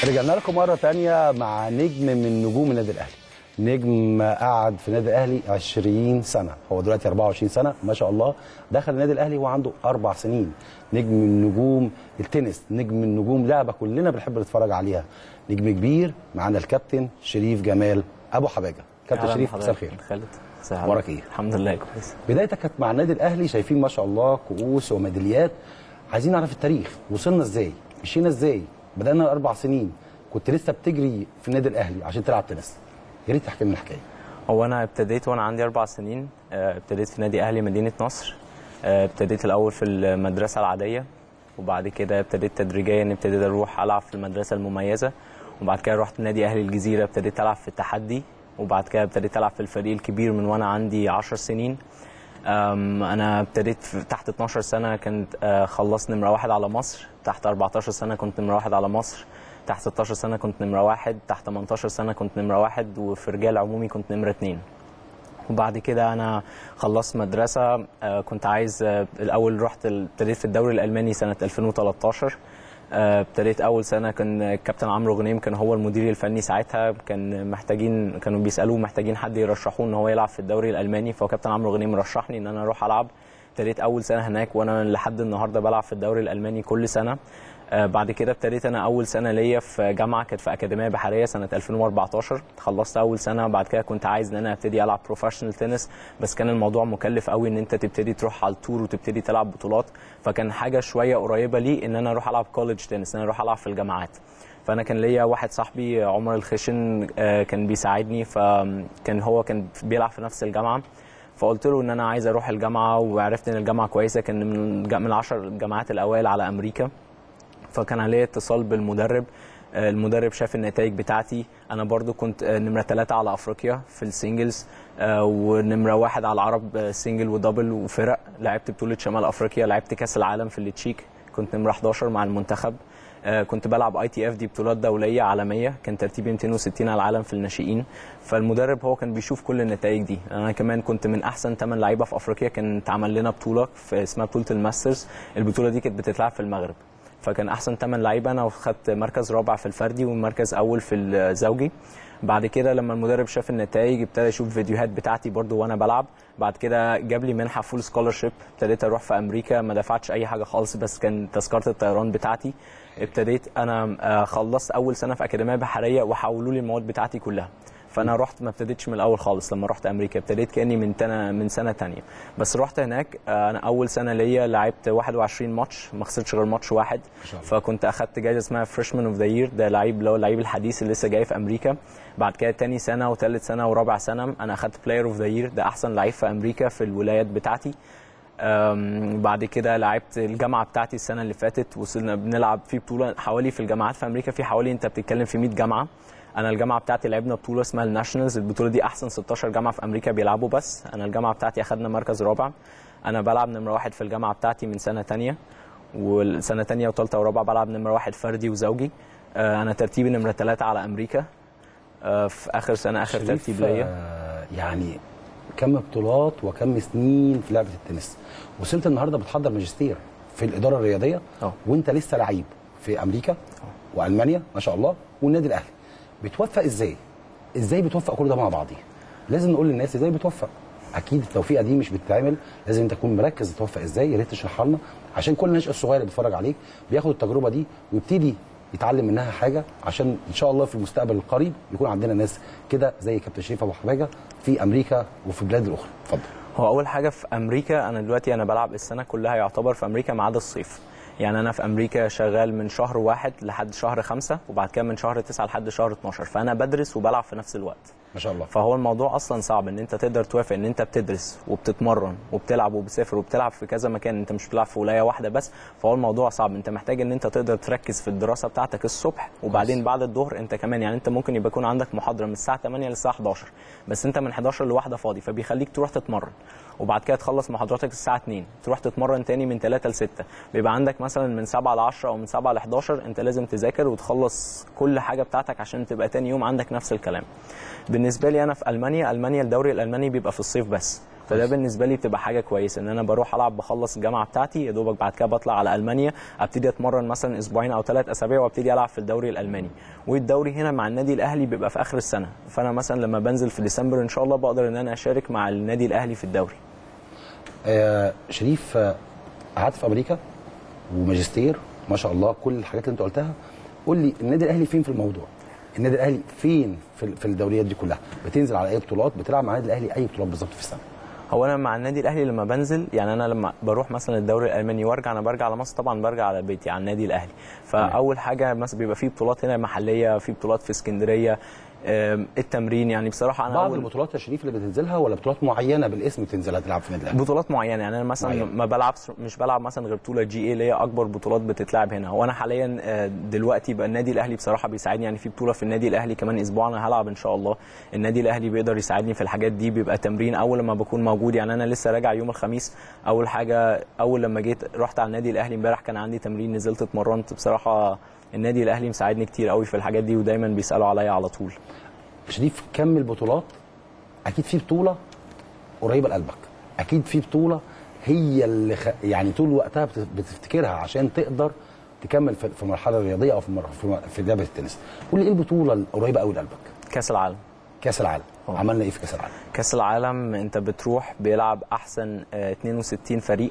رجعنا لكم مرة تانية مع نجم من نجوم النادي الأهلي نجم قعد في النادي الأهلي 20 سنة هو دلوقتي 24 سنة ما شاء الله دخل النادي الأهلي وهو عنده أربع سنين نجم من نجوم التنس نجم من نجوم لعبة كلنا بنحب نتفرج عليها نجم كبير معانا الكابتن شريف جمال أبو حباجة كابتن أهلاً شريف بحضرتك. مساء الخير خالد ازي أخبارك حضرتك؟ إيه؟ الحمد لله كويس بدايتك كانت مع النادي الاهلي شايفين ما شاء الله كؤوس وميداليات عايزين نعرف التاريخ وصلنا ازاي مشينا ازاي بدانا اربع سنين كنت لسه بتجري في النادي الاهلي عشان تلعب تنس يا ريت تحكي لنا الحكايه هو انا ابتديت وانا عندي اربع سنين آه، ابتديت في نادي اهلي مدينه نصر آه، ابتديت الاول في المدرسه العاديه وبعد كده ابتديت تدريجيا ابتديت اروح العب في المدرسه المميزه وبعد كده رحت نادي اهلي الجزيره ابتديت العب في التحدي وبعد كده ابتديت العب في الفريق الكبير من وانا عندي 10 سنين أم، انا ابتديت في تحت 12 سنه كنت آه، خلصت نمره واحد على مصر تحت 14 سنه كنت نمره واحد على مصر تحت 16 سنه كنت نمره واحد تحت 18 سنه كنت نمره واحد وفي رجال عمومي كنت نمره اتنين وبعد كده انا خلصت مدرسه آه، كنت عايز آه، الاول رحت ال- ابتديت في الدوري الالماني سنه 2013 آه، ابتديت اول سنه كان الكابتن عمرو غنيم كان هو المدير الفني ساعتها كان محتاجين كانوا بيسالوه محتاجين حد يرشحوه ان هو يلعب في الدوري الالماني فهو كابتن عمرو غنيم رشحني ان انا اروح العب ابتديت اول سنه هناك وانا لحد النهارده بلعب في الدوري الالماني كل سنه آه، بعد كده ابتديت انا اول سنه ليا في جامعه كانت في اكاديميه بحريه سنه 2014 خلصت اول سنه بعد كده كنت عايز ان انا ابتدي العب بروفيشنال تنس بس كان الموضوع مكلف قوي ان انت تبتدي تروح على التور وتبتدي تلعب بطولات فكان حاجه شويه قريبه لي ان انا اروح العب كولج تنس ان انا اروح العب في الجامعات فانا كان ليا واحد صاحبي عمر الخشن آه، كان بيساعدني فكان هو كان بيلعب في نفس الجامعه فقلت له ان انا عايز اروح الجامعه وعرفت ان الجامعه كويسه كان من من العشر الجامعات الاوائل على امريكا فكان عليه اتصال بالمدرب آه، المدرب شاف النتائج بتاعتي انا برضو كنت آه، نمره ثلاثة على افريقيا في السنجلز آه، ونمره واحد على العرب آه، سنجل ودبل وفرق لعبت بطوله شمال افريقيا لعبت كاس العالم في التشيك كنت نمره 11 مع المنتخب آه، كنت بلعب اي تي اف دي بطولات دوليه عالميه كان ترتيبي 260 على العالم في الناشئين فالمدرب هو كان بيشوف كل النتائج دي انا كمان كنت من احسن 8 لعيبه في افريقيا كان اتعمل لنا بطوله في اسمها بطوله الماسترز البطوله دي كانت بتتلعب في المغرب فكان احسن 8 لعيبه انا وخدت مركز رابع في الفردي ومركز اول في الزوجي بعد كده لما المدرب شاف النتائج ابتدى يشوف فيديوهات بتاعتي برضو وانا بلعب بعد كده جاب لي منحه فول سكولرشيب ابتديت اروح في امريكا ما دفعتش اي حاجه خالص بس كان تذكره الطيران بتاعتي ابتديت انا آه، خلصت اول سنه في اكاديميه بحريه وحولوا لي المواد بتاعتي كلها فانا رحت ما ابتديتش من الاول خالص لما رحت امريكا ابتديت كاني من تنا من سنه تانية بس رحت هناك آه، انا اول سنه ليا لعبت 21 ماتش ما خسرتش غير ماتش واحد شاء الله. فكنت اخدت جايزه اسمها فريشمان اوف ذا يير ده لعيب اللي هو اللعيب الحديث اللي لسه جاي في امريكا بعد كده تاني سنه وثالث سنه ورابع سنه انا اخدت بلاير اوف ذا يير ده احسن لعيب في امريكا في الولايات بتاعتي أم، بعد كده لعبت الجامعه بتاعتي السنه اللي فاتت وصلنا بنلعب في بطوله حوالي في الجامعات في امريكا في حوالي انت بتتكلم في 100 جامعه انا الجامعه بتاعتي لعبنا بطوله اسمها الناشونالز البطوله دي احسن 16 جامعه في امريكا بيلعبوا بس انا الجامعه بتاعتي اخدنا مركز رابع انا بلعب نمره واحد في الجامعه بتاعتي من سنه تانية والسنه تانية وثالثه ورابعه بلعب نمره واحد فردي وزوجي آه، انا ترتيبي نمره ثلاثة على امريكا آه، في اخر سنه اخر شريف، ترتيب ليا آه، يعني كم بطولات وكم سنين في لعبه التنس وصلت النهارده بتحضر ماجستير في الاداره الرياضيه اه. وانت لسه لعيب في امريكا والمانيا ما شاء الله والنادي الاهلي بتوفق ازاي ازاي بتوفق كل ده مع بعضيه لازم نقول للناس ازاي بتوفق اكيد التوفيقه دي مش بتتعمل لازم انت تكون مركز تتوفق ازاي يا ريت تشرحها لنا عشان كل الناشئ الصغير اللي بيتفرج عليك بياخد التجربه دي ويبتدي يتعلم منها حاجه عشان ان شاء الله في المستقبل القريب يكون عندنا ناس كده زي كابتن شريف ابو حباجه في امريكا وفي البلاد الاخرى اتفضل هو اول حاجه في امريكا انا دلوقتي انا بلعب السنه كلها يعتبر في امريكا ما عدا الصيف يعني انا في امريكا شغال من شهر واحد لحد شهر خمسة وبعد كده من شهر تسعة لحد شهر 12 فانا بدرس وبلعب في نفس الوقت ما شاء الله فهو الموضوع اصلا صعب ان انت تقدر توافق ان انت بتدرس وبتتمرن وبتلعب وبتسافر وبتلعب في كذا مكان انت مش بتلعب في ولايه واحده بس فهو الموضوع صعب انت محتاج ان انت تقدر تركز في الدراسه بتاعتك الصبح وبعدين بعد الظهر انت كمان يعني انت ممكن يبقى يكون عندك محاضره من الساعه 8 للساعه 11 بس انت من 11 لواحده فاضي فبيخليك تروح تتمرن وبعد كده تخلص محاضراتك الساعه 2 تروح تتمرن تاني من 3 ل 6 بيبقى عندك مثلا من 7 ل 10 او من 7 ل 11 انت لازم تذاكر وتخلص كل حاجه بتاعتك عشان تبقى تاني يوم عندك نفس الكلام بالنسبه لي انا في المانيا المانيا الدوري الالماني بيبقى في الصيف بس فده كويس. بالنسبه لي بتبقى حاجه كويسه ان انا بروح العب بخلص الجامعه بتاعتي يا دوبك بعد كده بطلع على المانيا ابتدي اتمرن مثلا اسبوعين او ثلاث اسابيع وابتدي العب في الدوري الالماني والدوري هنا مع النادي الاهلي بيبقى في اخر السنه فانا مثلا لما بنزل في ديسمبر ان شاء الله بقدر ان انا اشارك مع النادي الاهلي في الدوري آه شريف آه، قعدت في امريكا وماجستير ما شاء الله كل الحاجات اللي انت قلتها قول لي النادي الاهلي فين في الموضوع النادي الاهلي فين في, في الدوريات دي كلها بتنزل على اي بطولات بتلعب مع النادي الاهلي اي بطولات بالظبط في السنه هو انا مع النادي الاهلي لما بنزل يعني انا لما بروح مثلا الدوري الالماني وارجع انا برجع على مصر طبعا برجع على بيتي على النادي الاهلي فاول حاجه مثلا بيبقى في بطولات هنا محليه في بطولات في اسكندريه آم، التمرين يعني بصراحه انا بعض أول البطولات يا شريف اللي بتنزلها ولا بطولات معينه بالاسم بتنزلها تلعب في النادي الاهلي بطولات معينه يعني انا مثلا معينة. ما بلعب مش بلعب مثلا غير بطوله جي اي اللي هي اكبر بطولات بتتلعب هنا وانا حاليا آه، دلوقتي بقى النادي الاهلي بصراحه بيساعدني يعني في بطوله في النادي الاهلي كمان اسبوع انا هلعب ان شاء الله النادي الاهلي بيقدر يساعدني في الحاجات دي بيبقى تمرين اول لما بكون موجود يعني انا لسه راجع يوم الخميس اول حاجه اول لما جيت رحت على النادي الاهلي امبارح كان عندي تمرين نزلت اتمرنت بصراحه النادي الاهلي مساعدني كتير قوي في الحاجات دي ودايما بيسالوا عليا على طول شريف كم البطولات اكيد في بطوله قريبه لقلبك اكيد في بطوله هي اللي خ... يعني طول وقتها بت- بتفتكرها عشان تقدر تكمل في في المرحله الرياضيه او في المر... في م- في لعبه التنس قول لي ايه البطوله القريبه قوي لقلبك كاس العالم كاس العالم أوه. عملنا ايه في كاس العالم كاس العالم انت بتروح بيلعب احسن آه، 62 فريق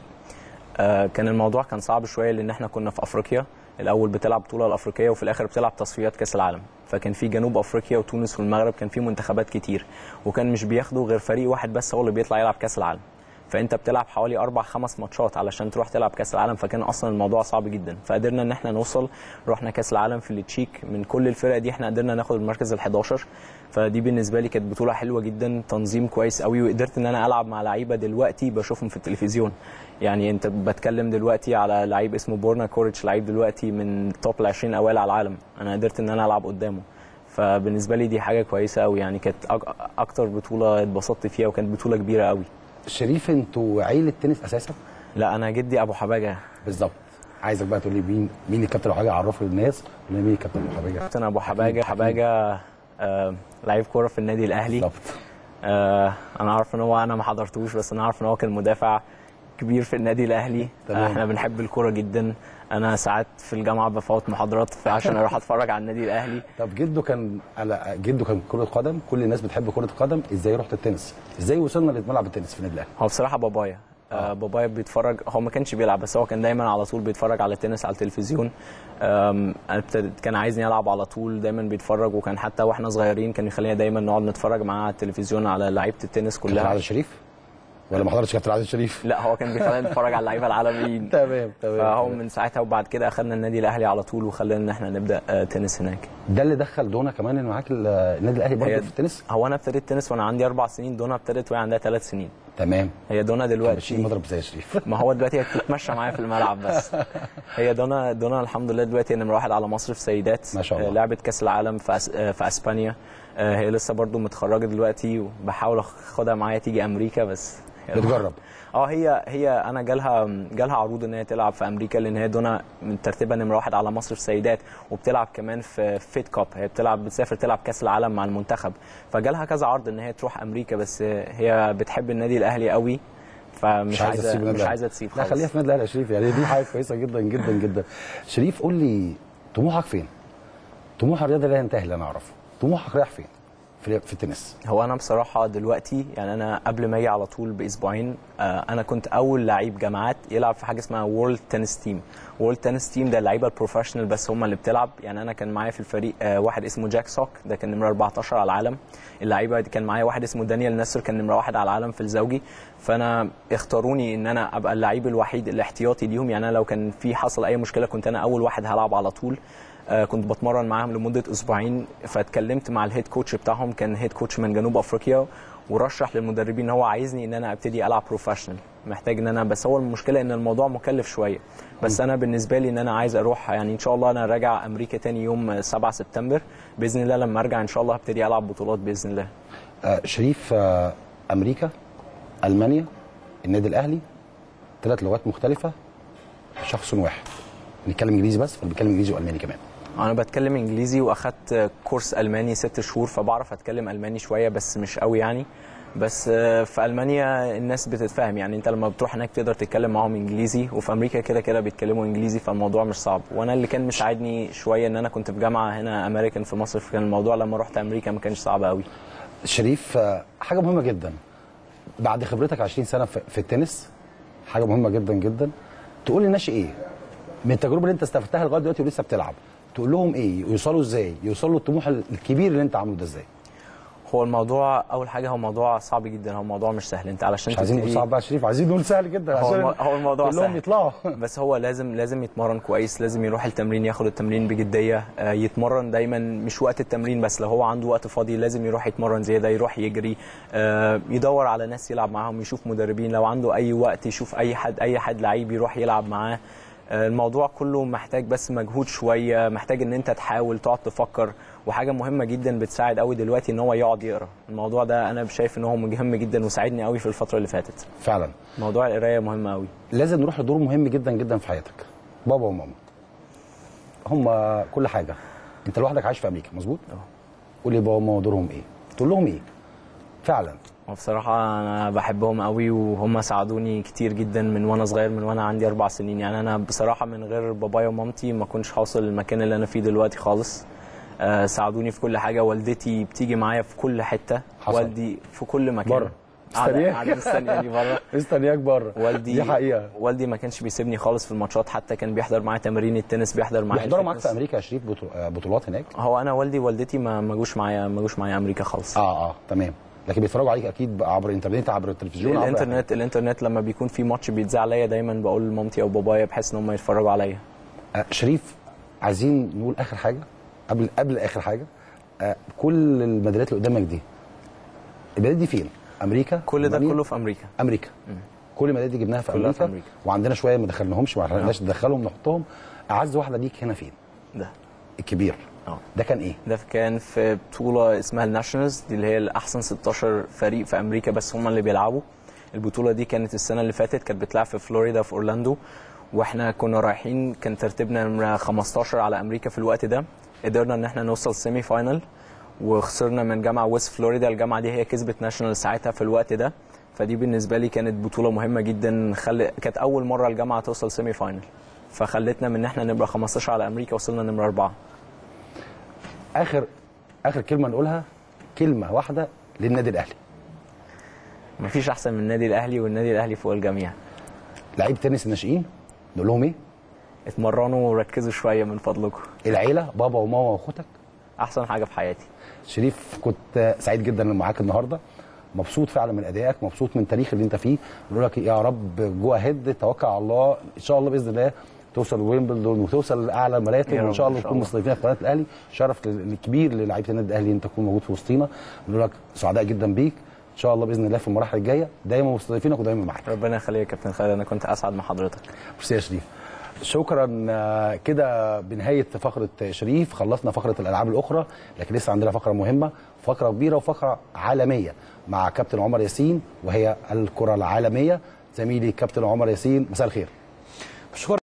آه، كان الموضوع كان صعب شويه لان احنا كنا في افريقيا الاول بتلعب بطوله الافريقيه وفي الاخر بتلعب تصفيات كاس العالم فكان في جنوب افريقيا وتونس والمغرب كان في منتخبات كتير وكان مش بياخدوا غير فريق واحد بس هو اللي بيطلع يلعب كاس العالم فانت بتلعب حوالي اربع خمس ماتشات علشان تروح تلعب كاس العالم فكان اصلا الموضوع صعب جدا فقدرنا ان احنا نوصل رحنا كاس العالم في التشيك من كل الفرق دي احنا قدرنا ناخد المركز ال11 فدي بالنسبه لي كانت بطوله حلوه جدا تنظيم كويس قوي وقدرت ان انا العب مع لعيبه دلوقتي بشوفهم في التلفزيون يعني انت بتكلم دلوقتي على لعيب اسمه بورنا كوريتش لعيب دلوقتي من توب ال 20 اوائل على العالم انا قدرت ان انا العب قدامه فبالنسبه لي دي حاجه كويسه قوي يعني كانت أك- اكتر بطوله اتبسطت فيها وكانت بطوله كبيره قوي شريف انتوا عيله تنس اساسا لا انا جدي ابو حباجه بالظبط عايزك بقى تقول لي مين مين الكابتن ابو حاجه عرفه للناس قول لي مين الكابتن ابو حاجه كابتن ابو حباجه حباجه آه لعيب كوره في النادي الاهلي بالظبط آه انا عارف ان هو انا ما حضرتوش بس انا عارف ان هو كان مدافع كبير في النادي الاهلي تمام. آه احنا بنحب الكوره جدا انا ساعات في الجامعه بفوت محاضرات في- عشان اروح اتفرج على النادي الاهلي طب جده كان على جده كان كرة قدم كل الناس بتحب كرة القدم ازاي رحت التنس ازاي وصلنا لملعب التنس في النادي الاهلي هو بصراحه بابايا آه بابايا بيتفرج هو ما كانش بيلعب بس هو كان دايما على طول بيتفرج على التنس على التلفزيون آم، أنا ابتديت- كان عايزني العب على طول دايما بيتفرج وكان حتى واحنا صغيرين كان يخلينا دايما نقعد نتفرج معاه على التلفزيون على لعيبه التنس كابتن كلها عادل شريف ولا ما حضرتش كابتن عادل شريف لا هو كان بيخلينا نتفرج على اللعيبه العالميين تمام فهو من ساعتها وبعد كده اخذنا النادي الاهلي على طول وخلانا ان احنا نبدا آه، تنس هناك ده اللي دخل دونا كمان انه معاك ال- النادي الاهلي برضه هي- في التنس هو انا ابتديت تنس وانا عندي اربع سنين دونا ابتدت وهي عندها ثلاث سنين تمام هي دونا بشيل دلوقتي مضرب زي شريف ما هو دلوقتي هي بتتمشى معايا في الملعب بس هي دونا دونا الحمد لله دلوقتي نمره واحد على مصر في سيدات ما شاء الله. آه، لعبت كاس العالم في أس... آه، في اسبانيا آه، هي لسه برضو متخرجه دلوقتي وبحاول اخدها معايا تيجي امريكا بس بتجرب اه هي هي انا جالها جالها عروض ان هي تلعب في امريكا لان هي دونا من ترتيبها نمره واحد على مصر في سيدات وبتلعب كمان في فيت كاب هي بتلعب بتسافر تلعب كاس العالم مع المنتخب فجالها كذا عرض ان هي تروح امريكا بس هي بتحب النادي الاهلي قوي فمش مش عايزه عايزه تسيب النادي مش الأهلي. عايزه تسيب لا خالص خليها في النادي الاهلي يا شريف يعني دي حاجه كويسه جدا جدا جدا شريف قول لي طموحك فين؟ طموح الرياضه لا ينتهي اللي انا اعرفه طموحك رايح فين؟ في في التنس هو انا بصراحه دلوقتي يعني انا قبل ما اجي على طول باسبوعين آه، انا كنت اول لعيب جامعات يلعب في حاجه اسمها وورلد تنس تيم وورلد تنس تيم ده اللعيبه البروفيشنال بس هم اللي بتلعب يعني انا كان معايا في الفريق آه، واحد اسمه جاك سوك ده كان نمره 14 على العالم اللعيبه دي كان معايا واحد اسمه دانيال نصر كان نمره واحد على العالم في الزوجي فانا اختاروني ان انا ابقى اللعيب الوحيد الاحتياطي ليهم يعني انا لو كان في حصل اي مشكله كنت انا اول واحد هلعب على طول آه، كنت بتمرن معاهم لمده اسبوعين فاتكلمت مع الهيد كوتش بتاعهم كان هيد كوتش من جنوب افريقيا ورشح للمدربين ان هو عايزني ان انا ابتدي العب بروفيشنال محتاج ان انا بس هو المشكله ان الموضوع مكلف شويه بس انا بالنسبه لي ان انا عايز اروح يعني ان شاء الله انا راجع امريكا تاني يوم 7 سبتمبر باذن الله لما ارجع ان شاء الله هبتدي العب بطولات باذن الله آه شريف آه امريكا المانيا النادي الاهلي ثلاث لغات مختلفه شخص واحد نتكلم انجليزي بس ولا بيتكلم انجليزي والماني كمان انا بتكلم انجليزي واخدت كورس الماني ست شهور فبعرف اتكلم الماني شويه بس مش قوي يعني بس آه، في المانيا الناس بتتفاهم يعني انت لما بتروح هناك تقدر تتكلم معاهم انجليزي وفي امريكا كده كده بيتكلموا انجليزي فالموضوع مش صعب وانا اللي كان مساعدني شويه ان انا كنت في جامعه هنا امريكان في مصر فكان الموضوع لما رحت امريكا ما كانش صعب قوي شريف آه، حاجه مهمه جدا بعد خبرتك 20 سنه في في التنس حاجه مهمه جدا جدا تقول للناس ايه من التجربه اللي انت استفدتها لغايه دلوقتي ولسه بتلعب تقول لهم ايه يوصلوا ازاي يوصلوا للطموح الكبير اللي انت عامله ده ازاي هو الموضوع اول حاجه هو موضوع صعب جدا هو موضوع مش سهل انت علشان مش عايزين نقول تبتدي- صعب بقى يا شريف عايزين نقول سهل جدا هو عشان الم- هو الموضوع كلهم سهل. يطلعوا بس هو لازم لازم يتمرن كويس لازم يروح التمرين ياخد التمرين بجديه آه، يتمرن دايما مش وقت التمرين بس لو هو عنده وقت فاضي لازم يروح يتمرن زياده يروح يجري آه، يدور على ناس يلعب معاهم يشوف مدربين لو عنده اي وقت يشوف اي حد اي حد لعيب يروح يلعب معاه آه، الموضوع كله محتاج بس مجهود شويه محتاج ان انت تحاول تقعد تفكر وحاجه مهمه جدا بتساعد قوي دلوقتي ان هو يقعد يقرا الموضوع ده انا شايف ان هو مهم جدا وساعدني قوي في الفتره اللي فاتت فعلا موضوع القرايه مهم قوي لازم نروح لدور مهم جدا جدا في حياتك بابا وماما هم كل حاجه انت لوحدك عايش في امريكا مظبوط اه. قول لي بابا وماما دورهم ايه تقول لهم ايه فعلا وبصراحة أنا بحبهم قوي وهم ساعدوني كتير جدا من وأنا صغير من وأنا عندي أربع سنين يعني أنا بصراحة من غير بابايا ومامتي ما كنتش هوصل للمكان اللي أنا فيه دلوقتي خالص آه، ساعدوني في كل حاجة والدتي بتيجي معايا في كل حتة حصل. والدي في كل مكان بره. قاعدة مستنياك. قاعدة مستنياني بره مستنياك بره والدي دي حقيقه والدي ما كانش بيسيبني خالص في الماتشات حتى كان بيحضر معايا تمارين التنس بيحضر معايا بيحضروا معاك في الفتنس. امريكا يا شريف بطو- آه، بطولات هناك هو أنا والدي ووالدتي ما ما جوش معايا ما جوش معايا أمريكا خالص اه اه تمام لكن بيتفرجوا عليك اكيد عبر الانترنت عبر التلفزيون عبر الانترنت الانترنت لما بيكون في ماتش بيتذاع عليا دايما بقول لمامتي او بابايا بحيث ان هم يتفرجوا عليا آه شريف عايزين نقول اخر حاجه قبل قبل اخر حاجه آه كل الميداليات اللي قدامك دي الميداليات دي فين؟ امريكا كل ده ألمانيا؟ كله في امريكا امريكا كل الميداليات دي جبناها في كلها امريكا, في أمريكا. وعندنا شويه ما دخلناهمش ما عرفناش ندخلهم نحطهم اعز واحده ليك هنا فين؟ ده الكبير اه ده كان ايه؟ ده كان في بطوله اسمها الناشونالز دي اللي هي الاحسن 16 فريق في امريكا بس هم اللي بيلعبوا البطوله دي كانت السنه اللي فاتت كانت بتلعب في فلوريدا في اورلاندو واحنا كنا رايحين كان ترتيبنا نمره 15 على امريكا في الوقت ده قدرنا ان احنا نوصل سيمي فاينل وخسرنا من جامعه ويست فلوريدا الجامعه دي هي كسبت ناشونال ساعتها في الوقت ده فدي بالنسبه لي كانت بطوله مهمه جدا خل... كانت اول مره الجامعه توصل سيمي فاينل فخلتنا من ان احنا نبقى 15 على امريكا وصلنا نمره اربعه اخر اخر كلمه نقولها كلمه واحده للنادي الاهلي مفيش احسن من النادي الاهلي والنادي الاهلي فوق الجميع لعيب تنس الناشئين نقول لهم ايه؟ اتمرنوا وركزوا شويه من فضلكم العيله بابا وماما واخوتك احسن حاجه في حياتي شريف كنت سعيد جدا إني معاك النهارده مبسوط فعلا من ادائك مبسوط من التاريخ اللي انت فيه بنقول لك يا رب جو اهيد توكل على الله ان شاء الله باذن الله توصل ويمبلدون وتوصل لاعلى المراتب يا وان رب، شاء الله إن شاء تكون الله. مستضيفين في قناه الاهلي شرف الكبير للاعيبه النادي الاهلي ان تكون موجود في وسطينا بنقول لك سعداء جدا بيك ان شاء الله باذن الله في المراحل الجايه دايما مستضيفينك ودايما معاك ربنا يخليك يا كابتن خالد انا كنت اسعد مع حضرتك ميرسي يا شريف شكرا آه، كده بنهايه فقره شريف خلصنا فقره الالعاب الاخرى لكن لسه عندنا فقره مهمه فقره كبيره وفقره عالميه مع كابتن عمر ياسين وهي الكره العالميه زميلي كابتن عمر ياسين مساء الخير شكرا